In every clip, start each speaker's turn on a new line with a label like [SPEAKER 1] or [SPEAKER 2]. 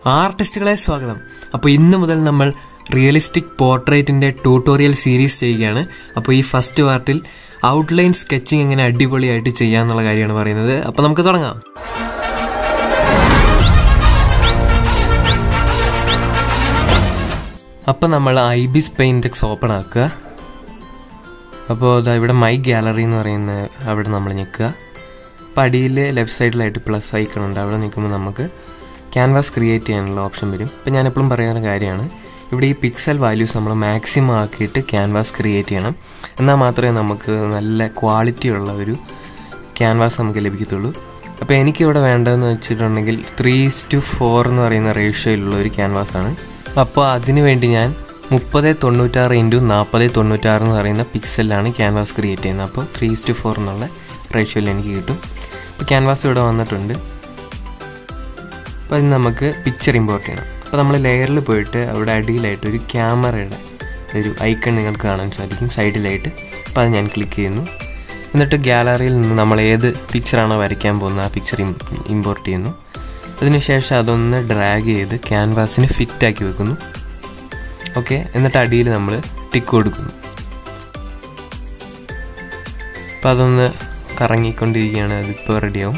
[SPEAKER 1] ആർട്ടിസ്റ്റുകളെ സ്വാഗതം അപ്പോൾ ഇന്ന് മുതൽ നമ്മൾ റിയലിസ്റ്റിക് പോർട്രേറ്റിന്റെ ട്യൂട്ടോറിയൽ സീരീസ് ചെയ്യുകയാണ് അപ്പോൾ ഈ ഫസ്റ്റ് പാർട്ടിൽ ഔട്ട്ലൈൻ സ്കെച്ചിങ് എങ്ങനെ അടിപൊളിയായിട്ട് ചെയ്യാന്നുള്ള കാര്യമാണ് പറയുന്നത് അപ്പോൾ നമുക്ക് തുടങ്ങാം അപ്പോൾ നമ്മൾ ഐബിസ് പെയിൻറ്റെക്സ് ഓപ്പൺ ആക്കുക അപ്പോൾ ഇതാ ഇവിടെ മൈ ഗാലറി എന്ന് പറയുന്ന അവിടെ നമ്മൾ നിൽക്കുക അപ്പോൾ അടിയിൽ ലെഫ്റ്റ് സൈഡിലായിട്ട് പ്ലസ് ഐക്കൺ ഉണ്ട് അവിടെ നിൽക്കുമ്പോൾ നമുക്ക് ക്യാൻവാസ് ക്രിയേറ്റ് ചെയ്യാനുള്ള ഓപ്ഷൻ വരും ഇപ്പം ഞാൻ എപ്പോഴും പറയുന്ന കാര്യമാണ് ഇവിടെ ഈ പിക്സൽ വാല്യൂസ് നമ്മൾ മാക്സിമം ആക്കിയിട്ട് ക്യാൻവാസ് ക്രിയേറ്റ് ചെയ്യണം എന്നാൽ മാത്രമേ നമുക്ക് നല്ല ക്വാളിറ്റി ഉള്ള ഒരു ക്യാൻവാസ് നമുക്ക് ലഭിക്കത്തുള്ളൂ അപ്പോൾ എനിക്കിവിടെ വേണ്ടതെന്ന് വെച്ചിട്ടുണ്ടെങ്കിൽ ത്രീ ടു ഫോർ എന്ന് പറയുന്ന റേഷ്യോയിലുള്ള ഒരു ക്യാൻവാസ് ആണ് അപ്പോൾ അതിനു വേണ്ടി ഞാൻ മുപ്പത് തൊണ്ണൂറ്റാറ് ഇൻറ്റു നാൽപ്പത് തൊണ്ണൂറ്റാറ് എന്ന് പറയുന്ന പിക്സലിലാണ് ക്യാൻവാസ് ക്രിയേറ്റ് ചെയ്യുന്നത് അപ്പോൾ ത്രീ ടു ഫോർ എന്നുള്ള റേഷ്യോയിൽ എനിക്ക് കിട്ടും അപ്പോൾ ക്യാൻവാസ് ഇവിടെ വന്നിട്ടുണ്ട് അപ്പോൾ അതിന് നമുക്ക് പിക്ചർ ഇമ്പോർട്ട് ചെയ്യണം അപ്പോൾ നമ്മൾ ലെയറിൽ പോയിട്ട് അവിടെ അടിയിലായിട്ട് ഒരു ക്യാമറയുടെ ഒരു ഐക്കൺ നിങ്ങൾക്ക് കാണാൻ സാധിക്കും സൈഡിലായിട്ട് അപ്പോൾ അത് ഞാൻ ക്ലിക്ക് ചെയ്യുന്നു എന്നിട്ട് ഗാലറിയിൽ നിന്ന് നമ്മൾ ഏത് പിക്ചറാണോ വരയ്ക്കാൻ പോകുന്നത് ആ പിക്ചർ ഇമ്പോർട്ട് ചെയ്യുന്നു അതിനുശേഷം അതൊന്ന് ഡ്രാഗ് ചെയ്ത് ക്യാൻവാസിന് ഫിറ്റാക്കി വെക്കുന്നു ഓക്കെ എന്നിട്ട് അടിയിൽ നമ്മൾ ടിക്ക് കൊടുക്കുന്നു അപ്പം അതൊന്ന് കറങ്ങിക്കൊണ്ടിരിക്കുകയാണ് അതിപ്പോൾ റെഡിയാവും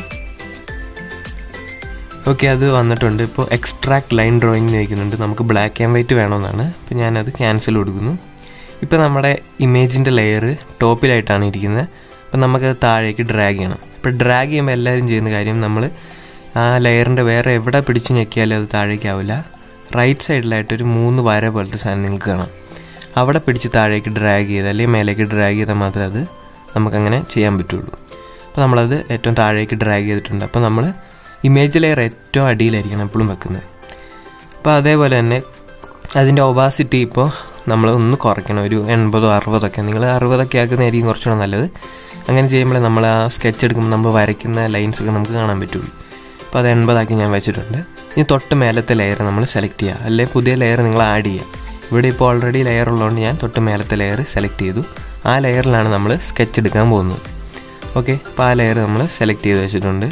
[SPEAKER 1] ഓക്കെ അത് വന്നിട്ടുണ്ട് ഇപ്പോൾ എക്സ്ട്രാക്ട് ലൈൻ ഡ്രോയിങ് ചോദിക്കുന്നുണ്ട് നമുക്ക് ബ്ലാക്ക് ആൻഡ് വൈറ്റ് വേണമെന്നാണ് അപ്പോൾ ഞാനത് ക്യാൻസൽ കൊടുക്കുന്നു ഇപ്പോൾ നമ്മുടെ ഇമേജിൻ്റെ ലെയർ ടോപ്പിലായിട്ടാണ് ഇരിക്കുന്നത് അപ്പം നമുക്കത് താഴേക്ക് ഡ്രാഗ് ചെയ്യണം ഇപ്പോൾ ഡ്രാഗ് ചെയ്യുമ്പോൾ എല്ലാവരും ചെയ്യുന്ന കാര്യം നമ്മൾ ആ ലെയറിൻ്റെ വേറെ എവിടെ പിടിച്ച് ഞെക്കിയാലും അത് താഴേക്കാവില്ല റൈറ്റ് സൈഡിലായിട്ട് ഒരു മൂന്ന് വര പോലത്തെ സാധനം നിങ്ങൾക്ക് കാണാം അവിടെ പിടിച്ച് താഴേക്ക് ഡ്രാഗ് ചെയ്ത് അല്ലെങ്കിൽ മേലേക്ക് ഡ്രാഗ് ചെയ്താൽ മാത്രമേ അത് നമുക്കങ്ങനെ ചെയ്യാൻ പറ്റുള്ളൂ അപ്പോൾ നമ്മളത് ഏറ്റവും താഴേക്ക് ഡ്രാഗ് ചെയ്തിട്ടുണ്ട് അപ്പോൾ നമ്മൾ ഇമേജ് ലെയർ ഏറ്റവും അടിയിലായിരിക്കണം എപ്പോഴും വെക്കുന്നത് അപ്പോൾ അതേപോലെ തന്നെ അതിൻ്റെ ഒബാസിറ്റി ഇപ്പോൾ നമ്മൾ ഒന്ന് കുറയ്ക്കണം ഒരു എൺപതോ അറുപതൊക്കെ നിങ്ങൾ അറുപതൊക്കെ ആക്കുന്നതായിരിക്കും കുറച്ചുകൂടെ നല്ലത് അങ്ങനെ ചെയ്യുമ്പോഴേ നമ്മൾ ആ സ്കെച്ച് എടുക്കുമ്പോൾ നമ്മൾ വരയ്ക്കുന്ന ലൈൻസ് ഒക്കെ നമുക്ക് കാണാൻ പറ്റുള്ളൂ അപ്പോൾ അത് എൺപതാക്കി ഞാൻ വെച്ചിട്ടുണ്ട് ഇനി തൊട്ട് മേലത്തെ ലെയർ നമ്മൾ സെലക്ട് ചെയ്യുക അല്ലെങ്കിൽ പുതിയ ലെയർ നിങ്ങൾ ആഡ് ചെയ്യുക ഇവിടെ ഇപ്പോൾ ഓൾറെഡി ലെയർ ഉള്ളതുകൊണ്ട് ഞാൻ തൊട്ട് മേലത്തെ ലെയർ സെലക്ട് ചെയ്തു ആ ലെയറിലാണ് നമ്മൾ സ്കെച്ച് എടുക്കാൻ പോകുന്നത് ഓക്കെ അപ്പോൾ ആ ലെയർ നമ്മൾ സെലക്ട് ചെയ്ത് വെച്ചിട്ടുണ്ട്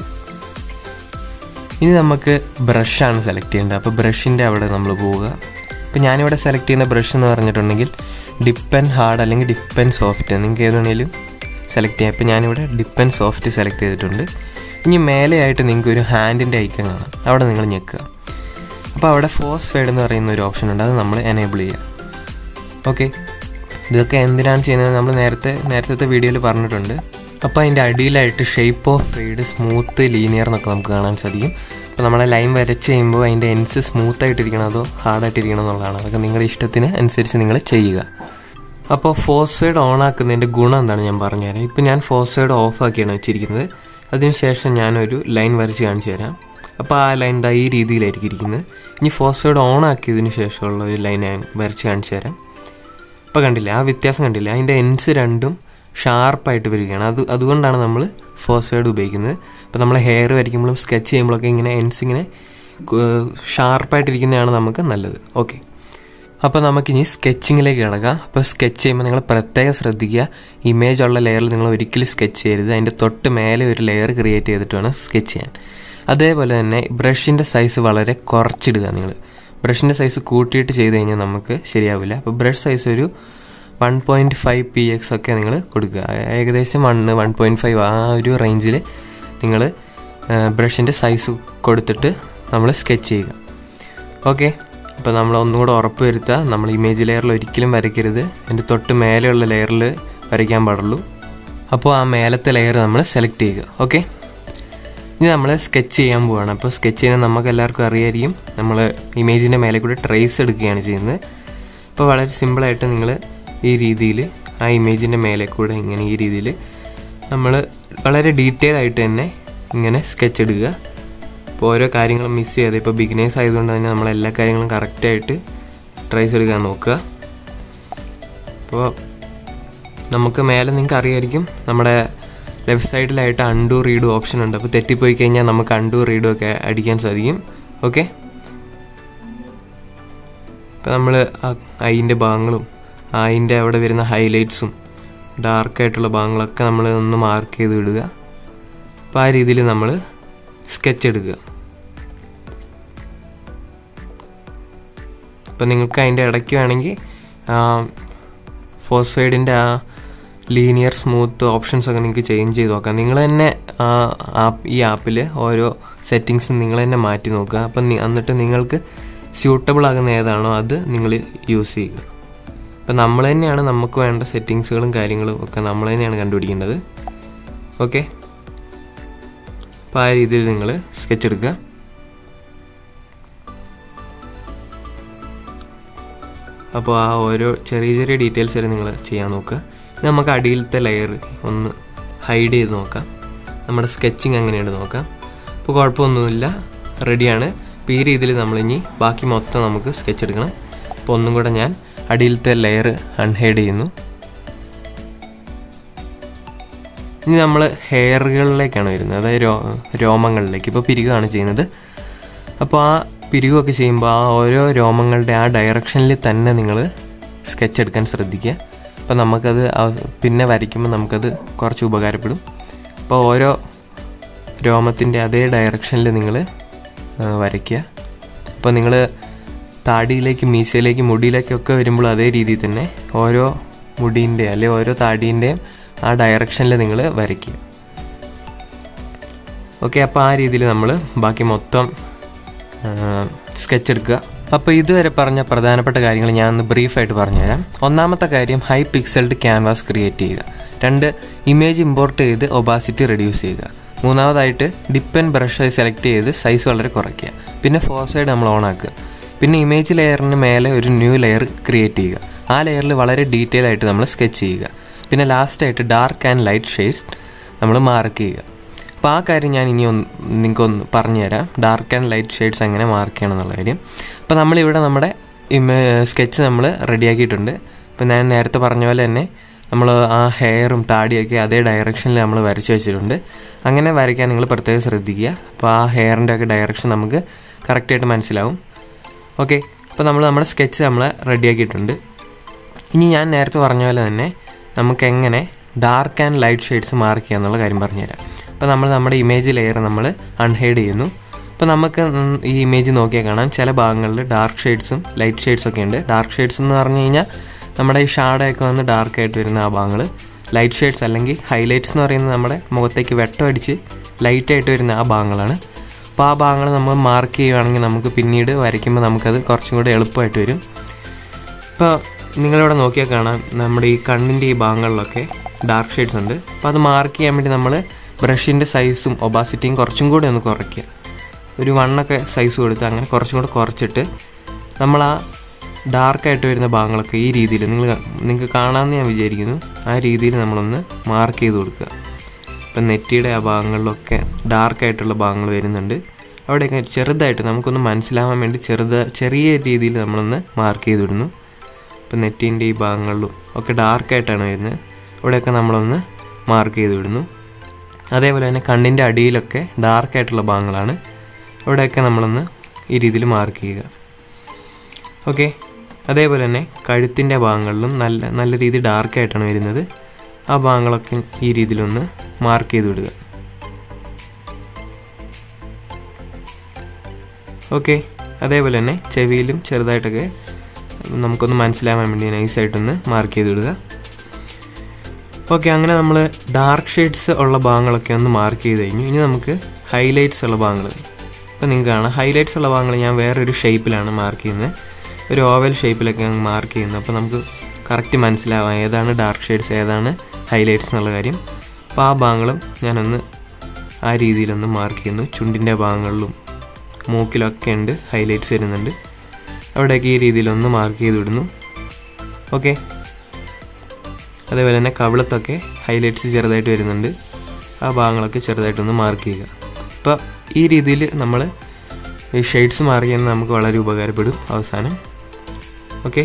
[SPEAKER 1] ഇനി നമുക്ക് ബ്രഷാണ് സെലക്ട് ചെയ്യേണ്ടത് അപ്പോൾ ബ്രഷിൻ്റെ അവിടെ നമ്മൾ പോവുക ഇപ്പോൾ ഞാനിവിടെ സെലക്ട് ചെയ്യുന്ന ബ്രഷ് എന്ന് പറഞ്ഞിട്ടുണ്ടെങ്കിൽ ഡിപ്പ് ആൻഡ് ഹാർഡ് അല്ലെങ്കിൽ ഡിപ്പ് ആൻഡ് സോഫ്റ്റ് നിങ്ങൾക്ക് ഏതാണെങ്കിലും സെലക്ട് ചെയ്യാം ഇപ്പോൾ ഞാനിവിടെ ഡിപ്പ് ആൻഡ് സോഫ്റ്റ് സെലക്ട് ചെയ്തിട്ടുണ്ട് ഇനി മേലെയായിട്ട് നിങ്ങൾക്ക് ഒരു ഹാൻഡിൻ്റെ ഐക്കൺ കാണാം അവിടെ നിങ്ങൾ ഞെക്കുക അപ്പോൾ അവിടെ ഫോഴ്സ് ഫേഡ് എന്ന് പറയുന്ന ഒരു ഓപ്ഷൻ ഉണ്ട് അത് നമ്മൾ എനേബിൾ ചെയ്യുക ഓക്കെ ഇതൊക്കെ എന്തിനാണ് ചെയ്യുന്നത് നമ്മൾ നേരത്തെ നേരത്തെ വീഡിയോയിൽ പറഞ്ഞിട്ടുണ്ട് അപ്പോൾ അതിൻ്റെ അടിയിലായിട്ട് shape of fade smooth linear എന്നൊക്കെ നമുക്ക് കാണാൻ സാധിക്കും അപ്പോൾ നമ്മളെ ലൈൻ വരച്ച് ചെയ്യുമ്പോൾ അതിൻ്റെ എൻസ് സ്മൂത്ത് ആയിട്ടിരിക്കണം അതോ ഹാർഡായിട്ടിരിക്കണം എന്നുള്ളതാണ് അതൊക്കെ നിങ്ങളുടെ ഇഷ്ടത്തിന് അനുസരിച്ച് നിങ്ങൾ ചെയ്യുക അപ്പോൾ ഫോസ്ഫൈഡ് ഓൺ ആക്കുന്നതിൻ്റെ ഗുണം എന്താണ് ഞാൻ പറഞ്ഞുതരാം ഇപ്പോൾ ഞാൻ ഫോസ്ഫൈഡ് ഓഫ് ആക്കിയാണ് വെച്ചിരിക്കുന്നത് അതിനുശേഷം ഞാനൊരു ലൈൻ വരച്ച് കാണിച്ചു തരാം അപ്പോൾ ആ ലൈൻ ദാ ഈ രീതിയിലായിരിക്കും ഇരിക്കുന്നത് ഇനി ഫോസ്ഫൈഡ് ഓൺ ആക്കിയതിന് ശേഷമുള്ള ഒരു ലൈൻ ഞാൻ വരച്ച് കാണിച്ചു തരാം ഇപ്പോൾ കണ്ടില്ല ആ വ്യത്യാസം കണ്ടില്ല അതിൻ്റെ എൻസ് രണ്ടും ഷാർപ്പായിട്ട് വരികയാണ് അത് അതുകൊണ്ടാണ് നമ്മൾ ഫോസ്ഫൈഡ് ഉപയോഗിക്കുന്നത് ഇപ്പോൾ നമ്മൾ ഹെയർ വരയ്ക്കുമ്പോഴും സ്കെച്ച് ചെയ്യുമ്പോഴൊക്കെ ഇങ്ങനെ എൻസ് ഇങ്ങനെ ഷാർപ്പായിട്ടിരിക്കുന്നതാണ് നമുക്ക് നല്ലത് ഓക്കെ അപ്പോൾ നമുക്കിനി സ്കെച്ചിങ്ങിലേക്ക് കിടക്കാം അപ്പോൾ സ്കെച്ച് ചെയ്യുമ്പോൾ നിങ്ങൾ പ്രത്യേകം ശ്രദ്ധിക്കുക ഇമേജ് ഉള്ള ലെയറിൽ നിങ്ങൾ ഒരിക്കലും സ്കെച്ച് ചെയ്യരുത് അതിൻ്റെ തൊട്ട് മേലെ ഒരു ലെയർ ക്രിയേറ്റ് ചെയ്തിട്ട് വേണം സ്കെച്ച് ചെയ്യാൻ അതേപോലെ തന്നെ ബ്രഷിൻ്റെ സൈസ് വളരെ കുറച്ചിടുക നിങ്ങൾ ബ്രഷിൻ്റെ സൈസ് കൂട്ടിയിട്ട് ചെയ്ത് കഴിഞ്ഞാൽ നമുക്ക് ശരിയാവില്ല അപ്പോൾ ബ്രഷ് സൈസ് ഒരു one point five P X ഒക്കെ നിങ്ങൾ കൊടുക്കുക ഏകദേശം വണ്ണ് വൺ പോയിൻറ്റ് ഫൈവ് ആ ഒരു റേഞ്ചിൽ നിങ്ങൾ ബ്രഷിൻ്റെ സൈസ് കൊടുത്തിട്ട് നമ്മൾ സ്കെച്ച് ചെയ്യുക ഓക്കെ അപ്പോൾ നമ്മൾ ഒന്നുകൂടെ ഉറപ്പ് വരുത്തുക നമ്മൾ ഇമേജ് ലെയറിൽ ഒരിക്കലും വരയ്ക്കരുത് അതിൻ്റെ തൊട്ട് മേലെയുള്ള ലെയറിൽ വരയ്ക്കാൻ പാടുള്ളൂ അപ്പോൾ ആ മേലത്തെ ലെയർ നമ്മൾ സെലക്ട് ചെയ്യുക ഓക്കെ ഇനി നമ്മൾ സ്കെച്ച് ചെയ്യാൻ പോവുകയാണ് അപ്പോൾ സ്കെച്ച് ചെയ്യുന്നത് നമുക്ക് എല്ലാവർക്കും അറിയായിരിക്കും നമ്മൾ ഇമേജിൻ്റെ മേലെ കൂടെ ട്രേസ് എടുക്കുകയാണ് ചെയ്യുന്നത് അപ്പോൾ വളരെ സിമ്പിളായിട്ട് നിങ്ങൾ ഈ രീതിയിൽ ആ ഇമേജിൻ്റെ മേലെ കൂടെ ഇങ്ങനെ ഈ രീതിയിൽ നമ്മൾ വളരെ ഡീറ്റെയിൽ ആയിട്ട് തന്നെ ഇങ്ങനെ സ്കെച്ച് എടുക്കുക ഇപ്പോൾ ഓരോ കാര്യങ്ങളും മിസ് ചെയ്യാതെ ഇപ്പോൾ ബിഗിനേഴ്സ് ആയതുകൊണ്ട് തന്നെ നമ്മൾ എല്ലാ കാര്യങ്ങളും കറക്റ്റായിട്ട് ട്രേസ് എടുക്കാൻ നോക്കുക അപ്പോൾ നമുക്ക് മേലെ നിങ്ങൾക്ക് അറിയായിരിക്കും നമ്മുടെ ലെഫ്റ്റ് സൈഡിലായിട്ട് അണ്ടു റീഡു ഓപ്ഷൻ ഉണ്ട് അപ്പോൾ തെറ്റിപ്പോയി കഴിഞ്ഞാൽ നമുക്ക് അണ്ടു റീഡു ഒക്കെ അടിക്കാൻ സാധിക്കും ഓക്കെ ഇപ്പോൾ നമ്മൾ അതിൻ്റെ ഭാഗങ്ങളും അതിൻ്റെ അവിടെ വരുന്ന ഹൈലൈറ്റ്സും ഡാർക്കായിട്ടുള്ള ഭാഗങ്ങളൊക്കെ നമ്മൾ ഒന്ന് മാർക്ക് ചെയ്ത് വിടുക അപ്പോൾ ആ രീതിയിൽ നമ്മൾ സ്കെച്ച് എടുക്കുക അപ്പോൾ നിങ്ങൾക്ക് അതിൻ്റെ ഇടയ്ക്ക് വേണമെങ്കിൽ ഫോസ്ഫൈഡിൻ്റെ ആ ലീനിയർ സ്മൂത്ത് ഓപ്ഷൻസ് ഒക്കെ നിങ്ങൾക്ക് ചേഞ്ച് ചെയ്ത് നോക്കാം നിങ്ങൾ തന്നെ ആ ആപ്പ് ഈ ആപ്പിൽ ഓരോ സെറ്റിങ്സ് നിങ്ങൾ തന്നെ മാറ്റി നോക്കുക അപ്പം നി- എന്നിട്ട് നിങ്ങൾക്ക് സ്യൂട്ടബിൾ ആകുന്ന ഏതാണോ അത് നിങ്ങൾ യൂസ് ചെയ്യുക അപ്പം നമ്മൾ തന്നെയാണ് നമുക്ക് വേണ്ട സെറ്റിങ്സുകളും കാര്യങ്ങളും ഒക്കെ നമ്മൾ തന്നെയാണ് കണ്ടുപിടിക്കേണ്ടത് ഓക്കെ അപ്പോൾ ആ രീതിയിൽ നിങ്ങൾ സ്കെച്ച് എടുക്കുക അപ്പോൾ ആ ഓരോ ചെറിയ ചെറിയ ഡീറ്റെയിൽസ് വരെ നിങ്ങൾ ചെയ്യാൻ നോക്കുക ഇനി നമുക്ക് അടിയിലത്തെ ലെയർ ഒന്ന് ഹൈഡ് ചെയ്ത് നോക്കാം നമ്മുടെ സ്കെച്ചിങ് എങ്ങനെയുണ്ട് നോക്കാം അപ്പോൾ കുഴപ്പമൊന്നുമില്ല റെഡിയാണ് അപ്പോൾ ഈ രീതിയിൽ നമ്മളിനി ബാക്കി മൊത്തം നമുക്ക് സ്കെച്ച് എടുക്കണം അപ്പോൾ ഒന്നും കൂടെ ഞാൻ അടിയിലത്തെ ലെയർ അൺഹൈഡ് ചെയ്യുന്നു ഇനി നമ്മൾ ഹെയറുകളിലേക്കാണ് വരുന്നത് അതായത് രോ രോമങ്ങളിലേക്ക് ഇപ്പോൾ പിരികാണ് ചെയ്യുന്നത് അപ്പോൾ ആ പിരിവൊക്കെ ചെയ്യുമ്പോൾ ആ ഓരോ രോമങ്ങളുടെ ആ ഡയറക്ഷനിൽ തന്നെ നിങ്ങൾ സ്കെച്ച് എടുക്കാൻ ശ്രദ്ധിക്കുക അപ്പോൾ നമുക്കത് ആ- പിന്നെ വരയ്ക്കുമ്പോൾ നമുക്കത് കുറച്ച് ഉപകാരപ്പെടും അപ്പോൾ ഓരോ രോമത്തിൻ്റെ അതേ ഡയറക്ഷനിൽ നിങ്ങൾ വരയ്ക്കുക അപ്പോൾ നിങ്ങൾ താടിയിലേക്ക് മീശയിലേക്ക് മുടിയിലേക്കൊക്കെ വരുമ്പോൾ അതേ രീതിയിൽ തന്നെ ഓരോ മുടീൻ്റെ അല്ലെ ഓരോ താടീൻ്റെയും ആ ഡയറക്ഷനിൽ നിങ്ങൾ വരയ്ക്കുക ഓക്കെ അപ്പോൾ ആ രീതിയിൽ നമ്മൾ ബാക്കി മൊത്തം സ്കെച്ച് എടുക്കുക അപ്പോൾ ഇതുവരെ പറഞ്ഞ പ്രധാനപ്പെട്ട കാര്യങ്ങൾ ഞാൻ ഒന്ന് ബ്രീഫായിട്ട് പറഞ്ഞുതരാം ഒന്നാമത്തെ കാര്യം ഹൈ പിക്സൽഡ് ക്യാൻവാസ് ക്രിയേറ്റ് ചെയ്യുക രണ്ട് ഇമേജ് ഇമ്പോർട്ട് ചെയ്ത് ഒബാസിറ്റി റെഡ്യൂസ് ചെയ്യുക മൂന്നാമതായിട്ട് ഡിപ്പ് ആൻഡ് ബ്രഷ് സെലക്ട് ചെയ്ത് സൈസ് വളരെ കുറയ്ക്കുക പിന്നെ ഫോർ സൈഡ് നമ്മൾ ഓൺ ആക്കുക പിന്നെ ഇമേജ് ലെയറിന് മേലെ ഒരു ന്യൂ ലെയർ ക്രിയേറ്റ് ചെയ്യുക ആ ലെയറിൽ വളരെ ഡീറ്റെയിൽ ആയിട്ട് നമ്മൾ സ്കെച്ച് ചെയ്യുക പിന്നെ ലാസ്റ്റായിട്ട് ഡാർക്ക് ആൻഡ് ലൈറ്റ് ഷെയ്ഡ്സ് നമ്മൾ മാർക്ക് ചെയ്യുക അപ്പോൾ ആ കാര്യം ഞാൻ ഇനി ഒന്ന് നിങ്ങൾക്കൊന്ന് പറഞ്ഞുതരാം ഡാർക്ക് ആൻഡ് ലൈറ്റ് ഷെയ്ഡ്സ് എങ്ങനെ മാർക്ക് ചെയ്യണം എന്നുള്ള കാര്യം അപ്പോൾ നമ്മളിവിടെ നമ്മുടെ സ്കെച്ച് നമ്മൾ റെഡിയാക്കിയിട്ടുണ്ട് അപ്പോൾ ഞാൻ നേരത്തെ പറഞ്ഞ പോലെ തന്നെ നമ്മൾ ആ ഹെയറും താടിയൊക്കെ അതേ ഡയറക്ഷനിൽ നമ്മൾ വരച്ച് വെച്ചിട്ടുണ്ട് അങ്ങനെ വരയ്ക്കാൻ നിങ്ങൾ പ്രത്യേകം ശ്രദ്ധിക്കുക അപ്പോൾ ആ ഹെയറിൻ്റെ ഒക്കെ ഡയറക്ഷൻ നമുക്ക് കറക്റ്റായിട്ട് മനസ്സിലാവും ഓക്കെ അപ്പോൾ നമ്മൾ നമ്മുടെ സ്കെച്ച് നമ്മൾ റെഡിയാക്കിയിട്ടുണ്ട് ഇനി ഞാൻ നേരത്തെ പറഞ്ഞ പോലെ തന്നെ നമുക്ക് എങ്ങനെ dark and light shades mark ചെയ്യുക എന്നുള്ള കാര്യം പറഞ്ഞുതരാം അപ്പോൾ നമ്മൾ നമ്മുടെ ഇമേജ് ലെയർ നമ്മൾ അൺഹൈഡ് ചെയ്യുന്നു അപ്പോൾ നമുക്ക് ഉം ഈ ഇമേജ് നോക്കിയാൽ കാണാം ചില ഭാഗങ്ങളിൽ ഡാർക്ക് ഷെയ്ഡ്സും ലൈറ്റ് ഷെയ്ഡ്സ് ഒക്കെ ഉണ്ട് ഡാർക്ക് ഷെയ്ഡ്സ് എന്ന് പറഞ്ഞു കഴിഞ്ഞാൽ നമ്മുടെ ഈ ഷാഡോ ഒക്കെ വന്ന് ഡാർക്ക് ആയിട്ട് വരുന്ന ആ ഭാഗങ്ങൾ ലൈറ്റ് ഷെയ്ഡ്സ് അല്ലെങ്കിൽ ഹൈലൈറ്റ്സ് എന്ന് പറയുന്നത് നമ്മുടെ മുഖത്തേക്ക് വെട്ടം അടിച്ച് ലൈറ്റ് ആയിട്ട് വരുന്ന ആ ഭാഗങ്ങളാണ് അപ്പോൾ ആ ഭാഗങ്ങൾ നമ്മൾ മാർക്ക് ചെയ്യുകയാണെങ്കിൽ നമുക്ക് പിന്നീട് വരയ്ക്കുമ്പോൾ നമുക്കത് കുറച്ചും കൂടി എളുപ്പമായിട്ട് വരും ഇപ്പോൾ നിങ്ങളിവിടെ നോക്കിയാൽ കാണാം നമ്മുടെ ഈ കണ്ണിൻ്റെ ഈ ഭാഗങ്ങളിലൊക്കെ ഡാർക്ക് ഷെയ്ഡ്സ് ഉണ്ട് അപ്പോൾ അത് മാർക്ക് ചെയ്യാൻ വേണ്ടി നമ്മൾ ബ്രഷിൻ്റെ സൈസും ഒബാസിറ്റിയും കുറച്ചും കൂടി ഒന്ന് കുറയ്ക്കുക ഒരു വണ്ണൊക്കെ സൈസ് കൊടുത്ത് അങ്ങനെ കുറച്ചും കൂടെ കുറച്ചിട്ട് നമ്മൾ ആ ഡാർക്കായിട്ട് വരുന്ന ഭാഗങ്ങളൊക്കെ ഈ രീതിയിൽ നിങ്ങൾ നിങ്ങൾക്ക് കാണാമെന്ന് ഞാൻ വിചാരിക്കുന്നു ആ രീതിയിൽ നമ്മളൊന്ന് മാർക്ക് ചെയ്ത് കൊടുക്കുക ഇപ്പം നെറ്റിയുടെ ആ ഭാഗങ്ങളിലൊക്കെ ഡാർക്കായിട്ടുള്ള ഭാഗങ്ങൾ വരുന്നുണ്ട് അവിടെയൊക്കെ ചെറുതായിട്ട് നമുക്കൊന്ന് മനസ്സിലാവാൻ വേണ്ടി ചെറുത് ചെറിയ രീതിയിൽ നമ്മളൊന്ന് മാർക്ക് ചെയ്ത് വിടുന്നു ഇപ്പം നെറ്റിൻ്റെ ഈ ഭാഗങ്ങളിലും ഒക്കെ ഡാർക്കായിട്ടാണ് വരുന്നത് ഇവിടെയൊക്കെ നമ്മളൊന്ന് മാർക്ക് ചെയ്ത് വിടുന്നു അതേപോലെ തന്നെ കണ്ണിൻ്റെ അടിയിലൊക്കെ ഡാർക്കായിട്ടുള്ള ഭാഗങ്ങളാണ് ഇവിടെയൊക്കെ നമ്മളൊന്ന് ഈ രീതിയിൽ മാർക്ക് ചെയ്യുക ഓക്കെ അതേപോലെ തന്നെ കഴുത്തിൻ്റെ ഭാഗങ്ങളിലും നല്ല നല്ല രീതിയിൽ ഡാർക്കായിട്ടാണ് വരുന്നത് ആ ഭാഗങ്ങളൊക്കെ ഈ രീതിയിലൊന്ന് മാർക്ക് ചെയ്ത് വിടുക ഓക്കെ അതേപോലെ തന്നെ ചെവിയിലും ചെറുതായിട്ടൊക്കെ നമുക്കൊന്ന് മനസ്സിലാവാൻ വേണ്ടി നൈസായിട്ടൊന്ന് മാർക്ക് ചെയ്ത് വിടുക ഓക്കെ അങ്ങനെ നമ്മൾ ഡാർക്ക് ഷെയ്ഡ്സ് ഉള്ള ഭാഗങ്ങളൊക്കെ ഒന്ന് മാർക്ക് ചെയ്ത് കഴിഞ്ഞു ഇനി നമുക്ക് ഹൈലൈറ്റ്സ് ഉള്ള ഭാഗങ്ങൾ ഇപ്പോൾ നിങ്ങൾക്ക് കാണാം ഹൈലൈറ്റ്സ് ഉള്ള ഭാഗങ്ങൾ ഞാൻ വേറൊരു ഷേപ്പിലാണ് മാർക്ക് ചെയ്യുന്നത് ഒരു ഓവൽ ഷേപ്പിലൊക്കെ മാർക്ക് ചെയ്യുന്നത് അപ്പോൾ നമുക്ക് കറക്റ്റ് മനസ്സിലാവാം ഏതാണ് ഡാർക്ക് ഷെയ്ഡ്സ് ഏതാണ് ഹൈലൈറ്റ്സ് എന്നുള്ള കാര്യം അപ്പോൾ ആ ഭാഗങ്ങളും ഞാനൊന്ന് ആ രീതിയിലൊന്ന് മാർക്ക് ചെയ്യുന്നു ചുണ്ടിൻ്റെ ഭാഗങ്ങളിലും മൂക്കിലൊക്കെ ഉണ്ട് ഹൈലൈറ്റ്സ് വരുന്നുണ്ട് അവിടെയൊക്കെ ഈ രീതിയിലൊന്ന് മാർക്ക് ചെയ്ത് വിടുന്നു ഓക്കെ അതേപോലെ തന്നെ കവിളത്തൊക്കെ ഹൈലൈറ്റ്സ് ചെറുതായിട്ട് വരുന്നുണ്ട് ആ ഭാഗങ്ങളൊക്കെ ചെറുതായിട്ടൊന്ന് മാർക്ക് ചെയ്യുക അപ്പോൾ ഈ രീതിയിൽ നമ്മൾ ഈ ഷെയ്ഡ്സ് മാർക്ക് ചെയ്യുന്നത് നമുക്ക് വളരെ ഉപകാരപ്പെടും അവസാനം ഓക്കെ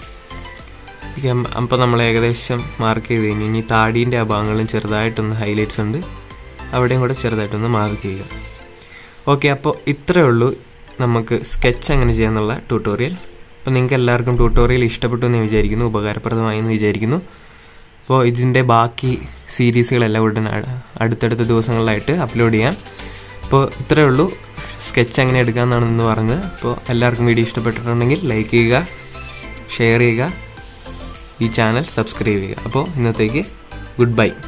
[SPEAKER 1] അപ്പോൾ നമ്മൾ ഏകദേശം മാർക്ക് ചെയ്ത് കഴിഞ്ഞു ഇനി താടീൻ്റെ ആ ഭാഗങ്ങളും ചെറുതായിട്ടൊന്ന് ഹൈലൈറ്റ്സ് ഉണ്ട് അവിടെയും കൂടെ ചെറുതായിട്ടൊന്ന് മാർക്ക് ചെയ്യുക ഓക്കെ അപ്പോൾ ഇത്രയേ ഉള്ളൂ നമുക്ക് സ്കെച്ച് എങ്ങനെ ചെയ്യാന്നുള്ള ട്യൂട്ടോറിയൽ അപ്പോൾ നിങ്ങൾക്ക് എല്ലാവർക്കും ട്യൂട്ടോറിയൽ ഇഷ്ടപ്പെട്ടു എന്ന് വിചാരിക്കുന്നു ഉപകാരപ്രദമായി എന്ന് വിചാരിക്കുന്നു അപ്പോൾ ഇതിൻ്റെ ബാക്കി സീരീസുകളെല്ലാം ഉടൻ അടുത്തടുത്ത ദിവസങ്ങളിലായിട്ട് അപ്ലോഡ് ചെയ്യാം അപ്പോൾ ഇത്രയേ ഉള്ളൂ സ്കെച്ച് എങ്ങനെ എടുക്കാമെന്നാണ് ഇന്ന് പറഞ്ഞത് അപ്പോൾ എല്ലാവർക്കും വീഡിയോ ഇഷ്ടപ്പെട്ടിട്ടുണ്ടെങ്കിൽ ലൈക്ക് ചെയ്യുക ഷെയർ ചെയ്യുക ഈ ചാനൽ സബ്സ്ക്രൈബ് ചെയ്യുക അപ്പോൾ ഇന്നത്തേക്ക് ഗുഡ് ബൈ